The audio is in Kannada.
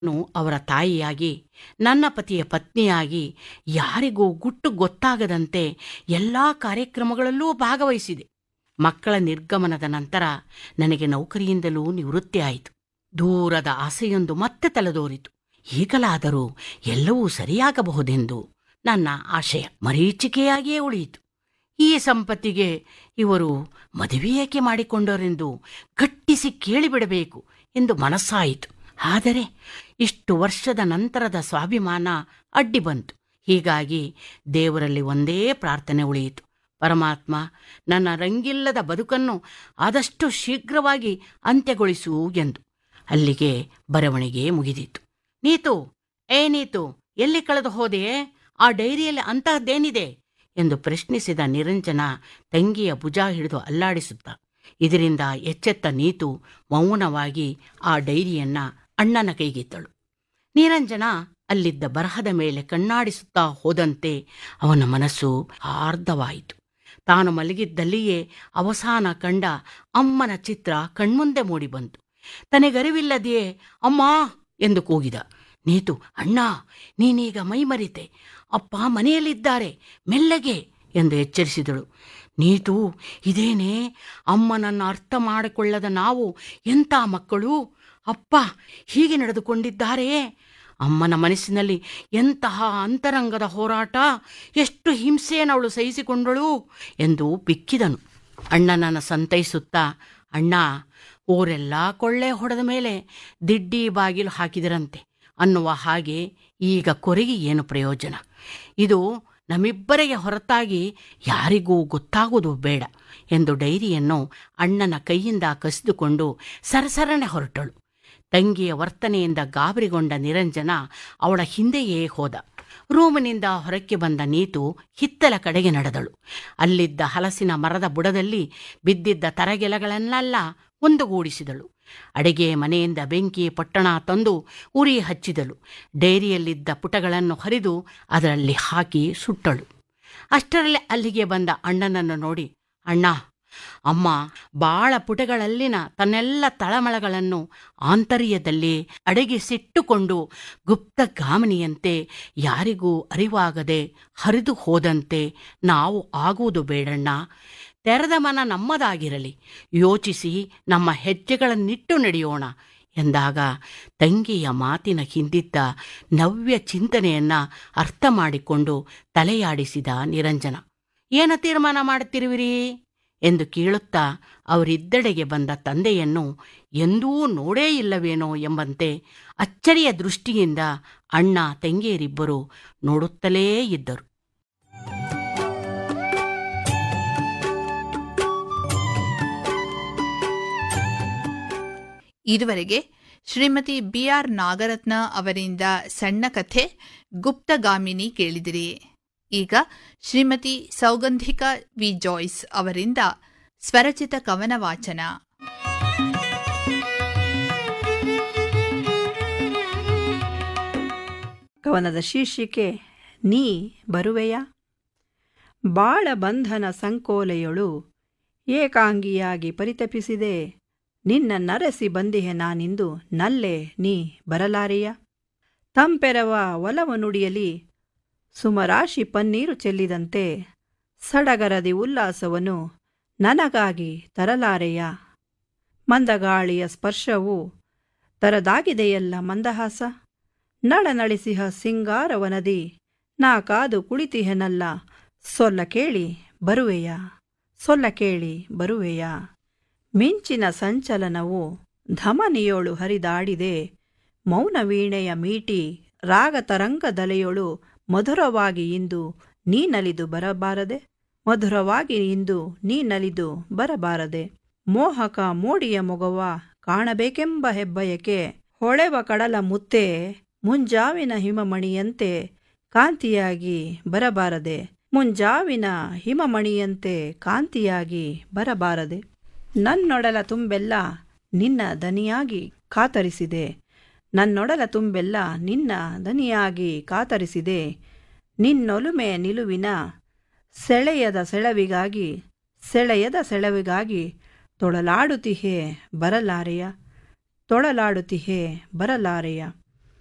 ನಾನು ಅವರ ತಾಯಿಯಾಗಿ ನನ್ನ ಪತಿಯ ಪತ್ನಿಯಾಗಿ ಯಾರಿಗೂ ಗುಟ್ಟು ಗೊತ್ತಾಗದಂತೆ ಎಲ್ಲ ಕಾರ್ಯಕ್ರಮಗಳಲ್ಲೂ ಭಾಗವಹಿಸಿದೆ ಮಕ್ಕಳ ನಿರ್ಗಮನದ ನಂತರ ನನಗೆ ನೌಕರಿಯಿಂದಲೂ ನಿವೃತ್ತಿ ಆಯಿತು ದೂರದ ಆಸೆಯೊಂದು ಮತ್ತೆ ತಲೆದೋರಿತು ಈಗಲಾದರೂ ಎಲ್ಲವೂ ಸರಿಯಾಗಬಹುದೆಂದು ನನ್ನ ಆಶಯ ಮರೀಚಿಕೆಯಾಗಿಯೇ ಉಳಿಯಿತು ಈ ಸಂಪತ್ತಿಗೆ ಇವರು ಮದುವೆ ಏಕೆ ಮಾಡಿಕೊಂಡರೆಂದು ಗಟ್ಟಿಸಿ ಕೇಳಿಬಿಡಬೇಕು ಎಂದು ಮನಸ್ಸಾಯಿತು ಆದರೆ ಇಷ್ಟು ವರ್ಷದ ನಂತರದ ಸ್ವಾಭಿಮಾನ ಅಡ್ಡಿ ಬಂತು ಹೀಗಾಗಿ ದೇವರಲ್ಲಿ ಒಂದೇ ಪ್ರಾರ್ಥನೆ ಉಳಿಯಿತು ಪರಮಾತ್ಮ ನನ್ನ ರಂಗಿಲ್ಲದ ಬದುಕನ್ನು ಆದಷ್ಟು ಶೀಘ್ರವಾಗಿ ಅಂತ್ಯಗೊಳಿಸು ಎಂದು ಅಲ್ಲಿಗೆ ಬರವಣಿಗೆ ಮುಗಿದಿತ್ತು ನೀತು ಏ ನೀತು ಎಲ್ಲಿ ಕಳೆದು ಹೋದೆಯೇ ಆ ಡೈರಿಯಲ್ಲಿ ಅಂತಹದ್ದೇನಿದೆ ಎಂದು ಪ್ರಶ್ನಿಸಿದ ನಿರಂಜನ ತಂಗಿಯ ಭುಜ ಹಿಡಿದು ಅಲ್ಲಾಡಿಸುತ್ತ ಇದರಿಂದ ಎಚ್ಚೆತ್ತ ನೀತು ಮೌನವಾಗಿ ಆ ಡೈರಿಯನ್ನ ಅಣ್ಣನ ಕೈಗಿತ್ತಳು ನಿರಂಜನ ಅಲ್ಲಿದ್ದ ಬರಹದ ಮೇಲೆ ಕಣ್ಣಾಡಿಸುತ್ತಾ ಹೋದಂತೆ ಅವನ ಮನಸ್ಸು ಆರ್ಧವಾಯಿತು ತಾನು ಮಲಗಿದ್ದಲ್ಲಿಯೇ ಅವಸಾನ ಕಂಡ ಅಮ್ಮನ ಚಿತ್ರ ಕಣ್ಮುಂದೆ ಮೂಡಿಬಂತು ತನಗರಿವಿಲ್ಲದೆಯೇ ಅಮ್ಮ ಎಂದು ಕೂಗಿದ ನೀತು ಅಣ್ಣ ನೀನೀಗ ಮೈಮರಿತೆ ಅಪ್ಪ ಮನೆಯಲ್ಲಿದ್ದಾರೆ ಮೆಲ್ಲಗೆ ಎಂದು ಎಚ್ಚರಿಸಿದಳು ನೀತು ಇದೇನೇ ಅಮ್ಮನನ್ನು ಅರ್ಥ ಮಾಡಿಕೊಳ್ಳದ ನಾವು ಎಂಥ ಮಕ್ಕಳು ಅಪ್ಪ ಹೀಗೆ ನಡೆದುಕೊಂಡಿದ್ದಾರೆಯೇ ಅಮ್ಮನ ಮನಸ್ಸಿನಲ್ಲಿ ಎಂತಹ ಅಂತರಂಗದ ಹೋರಾಟ ಎಷ್ಟು ಹಿಂಸೆಯನ್ನು ಅವಳು ಸಹಿಸಿಕೊಂಡಳು ಎಂದು ಬಿಕ್ಕಿದನು ಅಣ್ಣನನ್ನು ಸಂತೈಸುತ್ತಾ ಅಣ್ಣ ಊರೆಲ್ಲ ಕೊಳ್ಳೆ ಹೊಡೆದ ಮೇಲೆ ದಿಡ್ಡಿ ಬಾಗಿಲು ಹಾಕಿದರಂತೆ ಅನ್ನುವ ಹಾಗೆ ಈಗ ಕೊರಗಿ ಏನು ಪ್ರಯೋಜನ ಇದು ನಮ್ಮಿಬ್ಬರಿಗೆ ಹೊರತಾಗಿ ಯಾರಿಗೂ ಗೊತ್ತಾಗುವುದು ಬೇಡ ಎಂದು ಡೈರಿಯನ್ನು ಅಣ್ಣನ ಕೈಯಿಂದ ಕಸಿದುಕೊಂಡು ಸರಸರನೆ ಹೊರಟಳು ತಂಗಿಯ ವರ್ತನೆಯಿಂದ ಗಾಬರಿಗೊಂಡ ನಿರಂಜನ ಅವಳ ಹಿಂದೆಯೇ ಹೋದ ರೂಮಿನಿಂದ ಹೊರಕ್ಕೆ ಬಂದ ನೀತು ಹಿತ್ತಲ ಕಡೆಗೆ ನಡೆದಳು ಅಲ್ಲಿದ್ದ ಹಲಸಿನ ಮರದ ಬುಡದಲ್ಲಿ ಬಿದ್ದಿದ್ದ ತರಗೆಲೆಗಳನ್ನೆಲ್ಲ ಒಂದುಗೂಡಿಸಿದಳು ಅಡಿಗೆ ಮನೆಯಿಂದ ಬೆಂಕಿ ಪಟ್ಟಣ ತಂದು ಉರಿ ಹಚ್ಚಿದಳು ಡೈರಿಯಲ್ಲಿದ್ದ ಪುಟಗಳನ್ನು ಹರಿದು ಅದರಲ್ಲಿ ಹಾಕಿ ಸುಟ್ಟಳು ಅಷ್ಟರಲ್ಲಿ ಅಲ್ಲಿಗೆ ಬಂದ ಅಣ್ಣನನ್ನು ನೋಡಿ ಅಣ್ಣ ಅಮ್ಮ ಬಾಳ ಪುಟಗಳಲ್ಲಿನ ತನ್ನೆಲ್ಲ ತಳಮಳಗಳನ್ನು ಆಂತರ್ಯದಲ್ಲಿ ಅಡಗಿಸಿಟ್ಟುಕೊಂಡು ಗುಪ್ತ ಗಾಮನಿಯಂತೆ ಯಾರಿಗೂ ಅರಿವಾಗದೆ ಹರಿದು ಹೋದಂತೆ ನಾವು ಆಗುವುದು ಬೇಡಣ್ಣ ತೆರೆದ ಮನ ನಮ್ಮದಾಗಿರಲಿ ಯೋಚಿಸಿ ನಮ್ಮ ಹೆಜ್ಜೆಗಳನ್ನಿಟ್ಟು ನಡೆಯೋಣ ಎಂದಾಗ ತಂಗಿಯ ಮಾತಿನ ಹಿಂದಿದ್ದ ನವ್ಯ ಚಿಂತನೆಯನ್ನ ಅರ್ಥ ಮಾಡಿಕೊಂಡು ತಲೆಯಾಡಿಸಿದ ನಿರಂಜನ ಏನ ತೀರ್ಮಾನ ಮಾಡುತ್ತಿರುವಿರಿ ಎಂದು ಕೇಳುತ್ತಾ ಅವರಿದ್ದಡೆಗೆ ಬಂದ ತಂದೆಯನ್ನು ಎಂದೂ ನೋಡೇ ಇಲ್ಲವೇನೋ ಎಂಬಂತೆ ಅಚ್ಚರಿಯ ದೃಷ್ಟಿಯಿಂದ ಅಣ್ಣ ತಂಗಿಯರಿಬ್ಬರು ನೋಡುತ್ತಲೇ ಇದ್ದರು ಇದುವರೆಗೆ ಶ್ರೀಮತಿ ಬಿ ಆರ್ ನಾಗರತ್ನ ಅವರಿಂದ ಸಣ್ಣ ಕಥೆ ಗುಪ್ತಗಾಮಿನಿ ಕೇಳಿದಿರಿ ಈಗ ಶ್ರೀಮತಿ ಸೌಗಂಧಿಕಾ ವಿ ಜಾಯ್ಸ್ ಅವರಿಂದ ಸ್ವರಚಿತ ಕವನ ವಾಚನ ಕವನದ ಶೀರ್ಷಿಕೆ ನೀ ಬರುವೆಯ ಬಾಳ ಬಂಧನ ಸಂಕೋಲೆಯೊಳು ಏಕಾಂಗಿಯಾಗಿ ಪರಿತಪಿಸಿದೆ ನಿನ್ನ ನರಸಿ ಬಂದಿಹೆ ನಾನಿಂದು ನಲ್ಲೆ ನೀ ಬರಲಾರೆಯ ತಂಪೆರವ ಒಲವ ನುಡಿಯಲಿ ಸುಮರಾಶಿ ಪನ್ನೀರು ಚೆಲ್ಲಿದಂತೆ ಸಡಗರದಿ ಉಲ್ಲಾಸವನ್ನು ನನಗಾಗಿ ತರಲಾರೆಯ ಮಂದಗಾಳಿಯ ಸ್ಪರ್ಶವು ತರದಾಗಿದೆಯಲ್ಲ ಮಂದಹಾಸ ನಳನಳಿಸಿಹ ಸಿಂಗಾರವನದಿ ನಾ ಕಾದು ಕುಳಿತಿಹೆನಲ್ಲ ಸೊಲ್ಲ ಕೇಳಿ ಬರುವೆಯ ಸೊಲ್ಲ ಕೇಳಿ ಬರುವೆಯ ಮಿಂಚಿನ ಸಂಚಲನವು ಧಮನಿಯೋಳು ಹರಿದಾಡಿದೆ ಮೌನ ವೀಣೆಯ ಮೀಟಿ ರಾಗತರಂಗದಲೆಯೊಳು ಮಧುರವಾಗಿ ಇಂದು ನೀನಲಿದು ಬರಬಾರದೆ ಮಧುರವಾಗಿ ಇಂದು ನೀನಲಿದು ಬರಬಾರದೆ ಮೋಹಕ ಮೋಡಿಯ ಮೊಗವ ಕಾಣಬೇಕೆಂಬ ಹೆಬ್ಬಯಕೆ ಹೊಳೆವ ಕಡಲ ಮುತ್ತೆ ಮುಂಜಾವಿನ ಹಿಮಮಣಿಯಂತೆ ಕಾಂತಿಯಾಗಿ ಬರಬಾರದೆ ಮುಂಜಾವಿನ ಹಿಮಮಣಿಯಂತೆ ಕಾಂತಿಯಾಗಿ ಬರಬಾರದೆ ನನ್ನೊಡಲ ತುಂಬೆಲ್ಲ ನಿನ್ನ ದನಿಯಾಗಿ ಕಾತರಿಸಿದೆ ನನ್ನೊಡಲ ತುಂಬೆಲ್ಲ ನಿನ್ನ ದನಿಯಾಗಿ ಕಾತರಿಸಿದೆ ನಿನ್ನೊಲುಮೆ ನಿಲುವಿನ ಸೆಳೆಯದ ಸೆಳವಿಗಾಗಿ ಸೆಳೆಯದ ಸೆಳವಿಗಾಗಿ ತೊಳಲಾಡುತ್ತಿಹೆ ಬರಲಾರೆಯ ತೊಳಲಾಡುತ್ತಿಹೆ ಬರಲಾರೆಯ